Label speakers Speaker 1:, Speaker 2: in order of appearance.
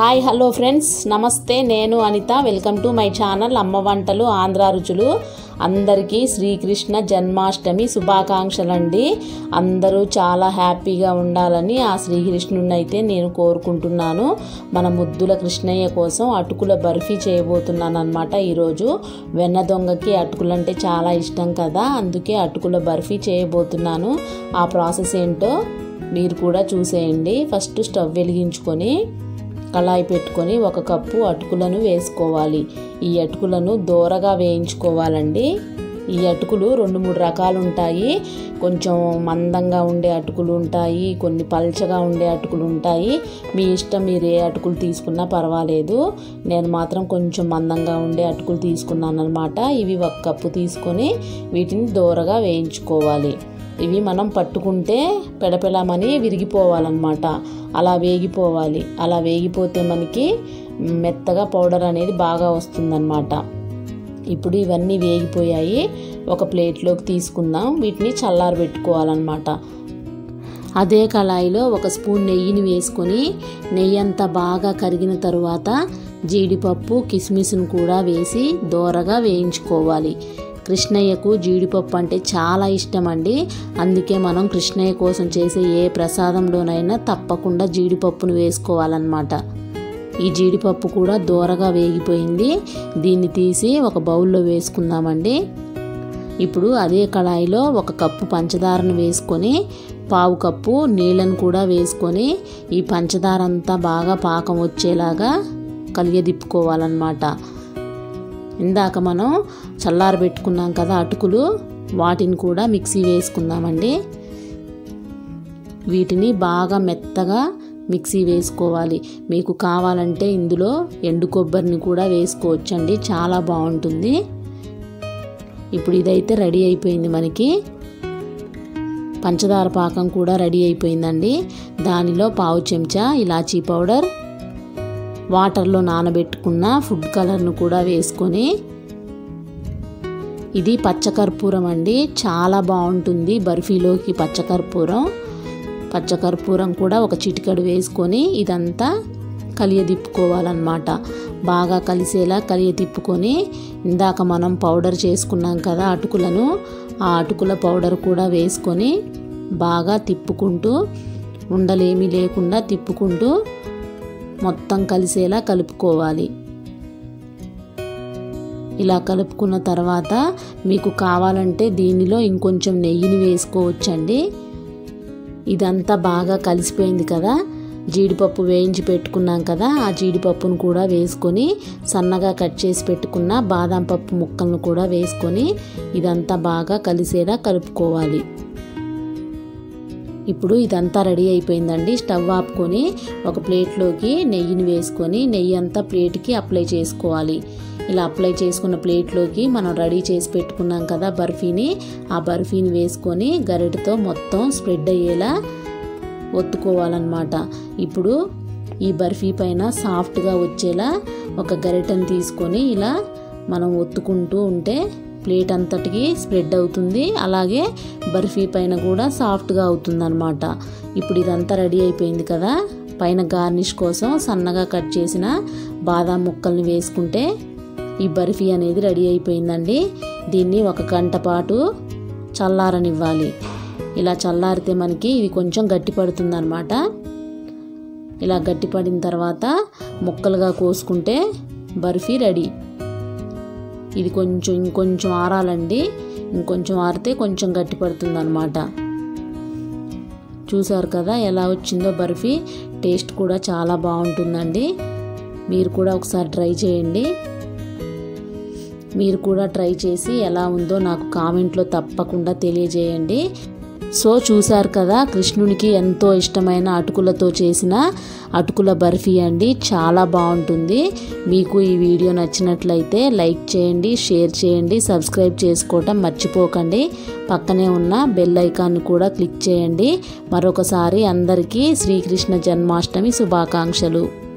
Speaker 1: hi hello friends నమస్తే నేను Anitha welcome to my channel అమ్మ వంటలు ఆంధ్ర రుచులు అందరికీ శ్రీకృష్ణ జన్మాష్టమి శుభాకాంక్షలు అండి అందరూ చాలా హ్యాపీగా ఉండాలని ఆ శ్రీకృష్ణుని అయితే నేను కోరుకుంటున్నాను మన ముద్దుల కృష్ణయ్య కోసం అటుకుల బర్ఫీ చేయబోతున్నాను అనమాట ఈరోజు వెన్న దొంగకి అటుకులంటే చాలా ఇష్టం కదా అందుకే అటుకుల బర్ఫీ చేయబోతున్నాను ఆ ప్రాసెస్ ఏంటో మీరు కూడా చూసేయండి ఫస్ట్ స్టవ్ వెలిగించుకొని కళాయి పెట్టుకొని ఒక కప్పు అటుకులను వేసుకోవాలి ఈ అటుకులను దోరగా వేయించుకోవాలండి ఈ అటుకులు రెండు మూడు రకాలు ఉంటాయి కొంచెం మందంగా ఉండే అటుకులు ఉంటాయి కొన్ని పల్చగా ఉండే అటుకులు ఉంటాయి మీ ఇష్టం మీరు ఏ అటుకులు తీసుకున్నా పర్వాలేదు నేను మాత్రం కొంచెం మందంగా ఉండే అటుకులు తీసుకున్నాను అనమాట ఇవి ఒక కప్పు తీసుకొని వీటిని దోరగా వేయించుకోవాలి ఇవి మనం పట్టుకుంటే పెడపెడమని విరిగిపోవాలన్నమాట అలా వేగిపోవాలి అలా వేగిపోతే మనకి మెత్తగా పౌడర్ అనేది బాగా వస్తుందన్నమాట ఇప్పుడు ఇవన్నీ వేగిపోయాయి ఒక ప్లేట్లోకి తీసుకుందాం వీటిని చల్లారబెట్టుకోవాలన్నమాట అదే కళాయిలో ఒక స్పూన్ నెయ్యిని వేసుకొని నెయ్యి అంతా బాగా కరిగిన తరువాత జీడిపప్పు కిస్మిస్ను కూడా వేసి దోరగా వేయించుకోవాలి కృష్ణయ్యకు జీడిపప్పు అంటే చాలా ఇష్టం అండి అందుకే మనం కృష్ణయ్య కోసం చేసే ఏ ప్రసాదంలోనైనా తప్పకుండా జీడిపప్పును వేసుకోవాలన్నమాట ఈ జీడిపప్పు కూడా దూరగా వేగిపోయింది దీన్ని తీసి ఒక బౌల్లో వేసుకుందామండి ఇప్పుడు అదే కళాయిలో ఒక కప్పు పంచదారను వేసుకొని పావు కప్పు నీళ్ళను కూడా వేసుకొని ఈ పంచదార అంతా బాగా పాకం వచ్చేలాగా కలియదిప్పుకోవాలన్నమాట ఇందాక మనం చల్లారబెట్టుకున్నాం కదా అటుకులు వాటిని కూడా మిక్సీ వేసుకుందామండి వీటిని బాగా మెత్తగా మిక్సీ వేసుకోవాలి మీకు కావాలంటే ఇందులో ఎండు కొబ్బరిని కూడా వేసుకోవచ్చండి చాలా బాగుంటుంది ఇప్పుడు ఇదైతే రెడీ అయిపోయింది మనకి పంచదార పాకం కూడా రెడీ అయిపోయిందండి దానిలో పావు చెంచా ఇలాచీ పౌడర్ వాటర్లో నానబెట్టుకున్న ఫుడ్ కలర్ను కూడా వేసుకొని ఇది పచ్చకర్పూరం అండి చాలా బాగుంటుంది బర్ఫీలోకి పచ్చకర్పూరం పచ్చకర్పూరం కూడా ఒక చిటికడు వేసుకొని ఇదంతా కలియదిప్పుకోవాలన్నమాట బాగా కలిసేలా కలియ తిప్పుకొని ఇందాక మనం పౌడర్ చేసుకున్నాం కదా అటుకులను ఆ అటుకుల పౌడర్ కూడా వేసుకొని బాగా తిప్పుకుంటూ ఉండలేమీ లేకుండా తిప్పుకుంటూ మొత్తం కలిసేలా కలుపుకోవాలి ఇలా కలుపుకున్న తర్వాత మీకు కావాలంటే దీనిలో ఇంకొంచెం నెయ్యిని వేసుకోవచ్చండి ఇదంతా బాగా కలిసిపోయింది కదా జీడిపప్పు వేయించి పెట్టుకున్నాం కదా ఆ జీడిపప్పును కూడా వేసుకొని సన్నగా కట్ చేసి పెట్టుకున్న బాదం పప్పు ముక్కలను కూడా వేసుకొని ఇదంతా బాగా కలిసేలా కలుపుకోవాలి ఇప్పుడు ఇదంతా రెడీ అయిపోయిందండి స్టవ్ ఆపుకొని ఒక ప్లేట్లోకి నెయ్యిని వేసుకొని నెయ్యి అంతా ప్లేట్కి అప్లై చేసుకోవాలి ఇలా అప్లై చేసుకున్న ప్లేట్లోకి మనం రెడీ చేసి పెట్టుకున్నాం కదా బర్ఫీని ఆ బర్ఫీని వేసుకొని గరిటతో మొత్తం స్ప్రెడ్ అయ్యేలా ఒత్తుకోవాలన్నమాట ఇప్పుడు ఈ బర్ఫీ పైన సాఫ్ట్గా వచ్చేలా ఒక గరిటను తీసుకొని ఇలా మనం ఒత్తుకుంటూ ఉంటే ప్లేట్ అంతటికి స్ప్రెడ్ అవుతుంది అలాగే బర్ఫీ పైన కూడా సాఫ్ట్గా అవుతుంది అనమాట ఇప్పుడు ఇదంతా రెడీ అయిపోయింది కదా పైన గార్నిష్ కోసం సన్నగా కట్ చేసిన బాదాం ముక్కల్ని వేసుకుంటే ఈ బర్ఫీ అనేది రెడీ అయిపోయిందండి దీన్ని ఒక గంట పాటు చల్లారనివ్వాలి ఇలా చల్లారితే మనకి ఇది కొంచెం గట్టి పడుతుంది అనమాట ఇలా గట్టిపడిన తర్వాత ముక్కలుగా కోసుకుంటే బర్ఫీ రెడీ ఇది కొంచెం ఇంకొంచెం ఆరాలండి ఇంకొంచెం ఆరితే కొంచెం గట్టి పడుతుంది అనమాట చూసారు కదా ఎలా వచ్చిందో బర్ఫీ టేస్ట్ కూడా చాలా బాగుంటుందండి మీరు కూడా ఒకసారి ట్రై చేయండి మీరు కూడా ట్రై చేసి ఎలా ఉందో నాకు కామెంట్లో తప్పకుండా తెలియజేయండి సో చూశారు కదా కృష్ణునికి ఎంతో ఇష్టమైన అటుకులతో చేసిన అటుకుల బర్ఫీ అండి చాలా బాగుంటుంది మీకు ఈ వీడియో నచ్చినట్లయితే లైక్ చేయండి షేర్ చేయండి సబ్స్క్రైబ్ చేసుకోవటం మర్చిపోకండి పక్కనే ఉన్న బెల్ ఐకాన్ని కూడా క్లిక్ చేయండి మరొకసారి అందరికీ శ్రీకృష్ణ జన్మాష్టమి శుభాకాంక్షలు